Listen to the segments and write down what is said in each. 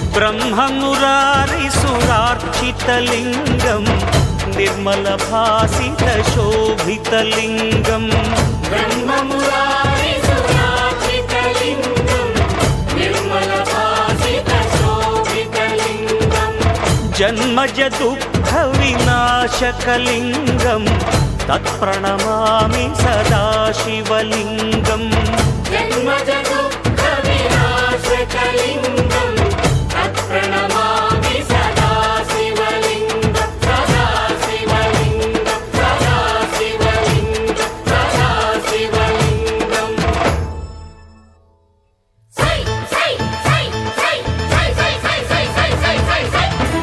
బ్రహ్మమురారిసురార్చితలింగం నిర్మల భాసిత శోభితలింగం బ్రహ్మమురారి సురాచితలింగం నిర్మల భాసిత శోభితలింగం జన్మజ దుఃఖ వినాశకలింగం తత్ప్రణమామి సదా శివలింగం జన్మజ దుఃఖ వినాశకలింగం తత్ప్రణమామి సదా శివలింగం సదా శివలింగం సదా శివలింగం సదా శివలింగం సై సై సై సై సై సై సై సై సై సై సై సై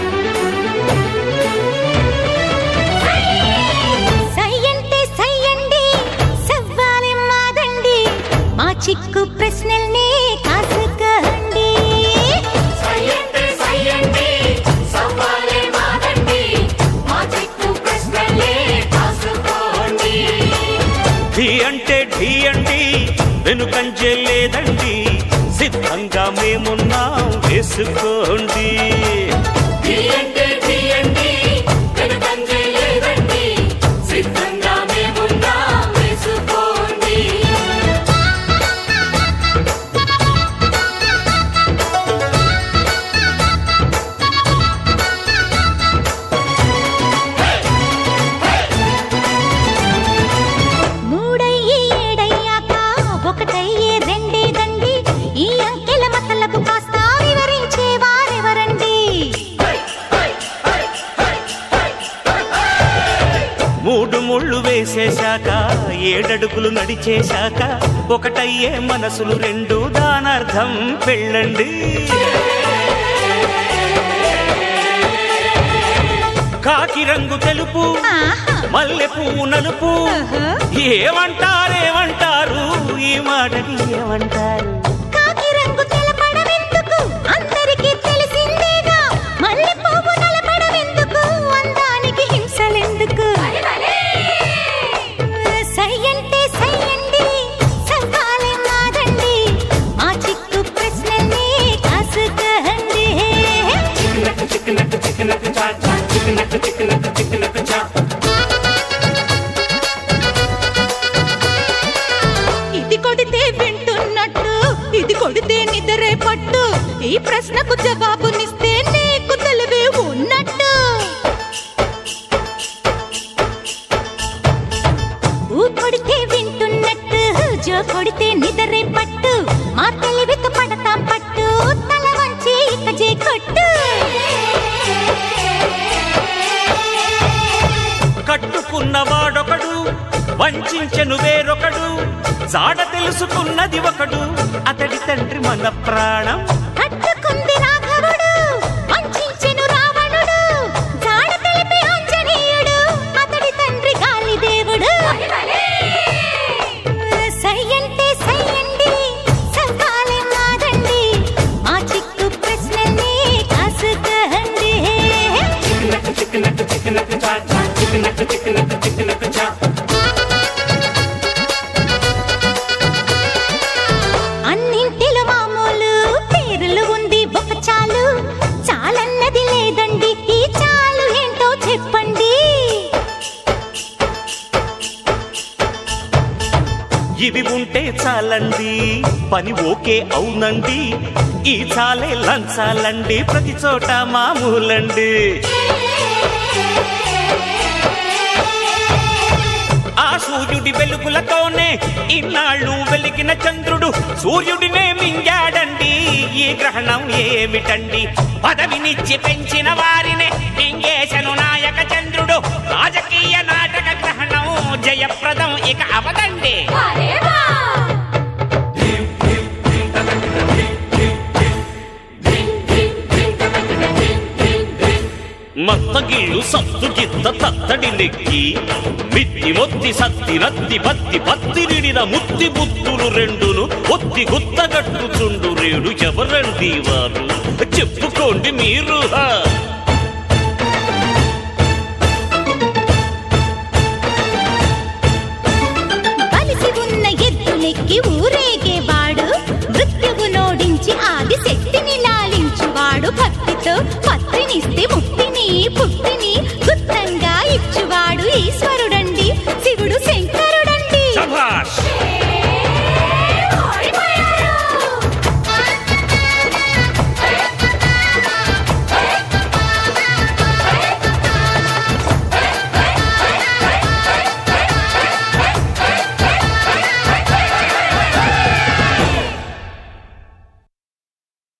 సై అంటే సై అండి సవ్వాలి మాదండి మా చిక్కు ప్రశ్నల్ని కాసుకోండి సయ్యండి సయ్యండి సవ్వాలే మాదండి మా చిక్కు ప్రశ్నలే కాసుకోండి ఢీ అంటే ఢీ అండి వెనుకంజే లేదండి సిద్ధంగా మేమున్నాం వేసుకోండి తీయండి తీయండి వెనుకంజే లేదండి సిద్ధంగా మేమున్నాం వేసుకోండి మూడయ్యి ఏడయ్యాక ఒకటయ్యే రెండే దండి ఈ అంకెల మతలకు కాస్త వివరించే వారెవరండి మూడు ముళ్ళు వేసేశాక ఏడడుగులు నడిచేశాక ఒకటయ్యే మనసులు రెండు దానర్థం పెళ్ళండి కాకి రంగు తెలుపు ఆహా. మల్లె పువ్వు నలుపు ఆహా. ఏమంటారేమంటారు ఈ మాటకి ఏమంటారు కాకి రంగు తెలపడమెందుకు అందరికీ తెలిసిందేగా మల్లె పువ్వు నలపడమెందుకు అందానికి హింసలెందుకు సై అంటే సై అండి సవ్వాలే మాదండి మా చిక్కు ప్రశ్నల్ని కాసుకోండి ఇది కొడితే వింటున్నట్టు ఇది కొడితే నిద్రే పట్టు ఈ ప్రశ్నకు జవాబునిస్తే నీకు తెలివే ఉన్నట్టు ఊ కొడితే వింటున్నట్టు జో కొడితే నిద్రే పట్టు మా తెలివితో పడతాం పట్టు తల వంచి ఇక జే కొట్టు కట్టుకున్నవాడొకడు వంచెను వేరొకడు జాడ తెలుసుకున్నది ఒకడు అతడి తండ్రి మన ప్రాణం కట్టుకుంది రాఘవుడు వంచించెను రావణుడు జాడ తెలిపి ఆంజనేయుడు అతడి తండ్రి గాలిదేవుడు సై అంటే సై అండి సవ్వాలే మాదండి మా చిక్కు ప్రశ్నల్ని కాసుకోండి అన్నింటిలో మామూలు పేర్లు ఉంది ఒక చాలు చాలన్నది లేదండి ఈ చాలు ఏంటో చెప్పండి ఇవి ఉంటే చాలండి పని ఓకే అవునండి ఈ చాలే లంచాలండి ప్రతి చోట మామూలండి ఆ సూర్యుడి వెలుగులతోనే ఇన్నాళ్ళు వెలిగిన చంద్రుడు సూర్యుడినే మింగాడండి ఈ గ్రహణం ఏమిటండి పదవినిచ్చి పెంచిన వారినే మింగేశను నాయక చంద్రుడు రాజకీయ నాటక గ్రహణం జయప్రదం ఇక అవదండి మత్తగిళ్ళు సత్తు గిత్త తత్తడి నెక్కి మిత్తి మొత్తి సత్తి నత్తి పత్తి పత్తి నిడిన ముత్తి బుద్ధులు రెండును ఒత్తి గుత్తగట్టుచుండు రేడు ఎవరండి వారు చెప్పుకోండి మీరు హా